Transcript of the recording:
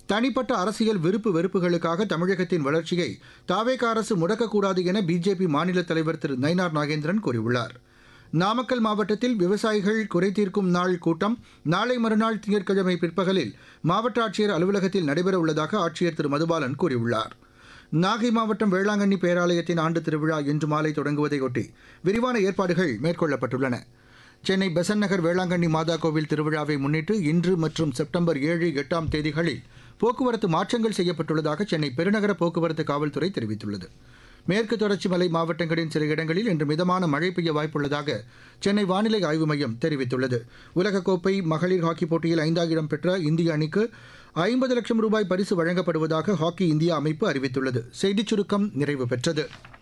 தனிப்பட்ட அரசியல் விருப்பு வெறுப்புகளுக்காக தமிழகத்தின் வளர்ச்சியை தாவேக அரசு முடக்கக்கூடாது என பிஜேபி மாநில தலைவர் திரு நயினார் நாகேந்திரன் கூறியுள்ளார் நாமக்கல் மாவட்டத்தில் விவசாயிகள் குறைதீர்க்கும் நாள் கூட்டம் நாளை மறுநாள் திங்கட்கிழமை பிற்பகலில் மாவட்ட ஆட்சியர் அலுவலகத்தில் நடைபெறவுள்ளதாக ஆட்சியர் திரு மதுபாலன் கூறியுள்ளார் நாகை மாவட்டம் வேளாங்கண்ணி பேராலயத்தின் ஆண்டு திருவிழா இன்று மாலை தொடங்குவதையொட்டி விரிவான ஏற்பாடுகள் மேற்கொள்ளப்பட்டுள்ளன சென்னை பெசன் நகர் வேளாங்கண்ணி மாதா கோவில் திருவிழாவை முன்னிட்டு இன்று மற்றும் செப்டம்பர் ஏழு எட்டாம் தேதிகளில் போக்குவரத்து மாற்றங்கள் செய்யப்பட்டுள்ளதாக சென்னை பெருநகர போக்குவரத்து காவல்துறை தெரிவித்துள்ளது மேற்கு தொடர்ச்சி மலை மாவட்டங்களின் சில இடங்களில் இன்று மிதமான மழை பெய்ய வாய்ப்புள்ளதாக சென்னை வானிலை ஆய்வு மையம் தெரிவித்துள்ளது உலகக்கோப்பை மகளிர் ஹாக்கி போட்டியில் ஐந்தாவது இடம் பெற்ற இந்திய அணிக்கு ஐம்பது லட்சம் ரூபாய் பரிசு வழங்கப்படுவதாக ஹாக்கி இந்தியா அமைப்பு அறிவித்துள்ளது செய்திச் சுருக்கம் நிறைவு பெற்றது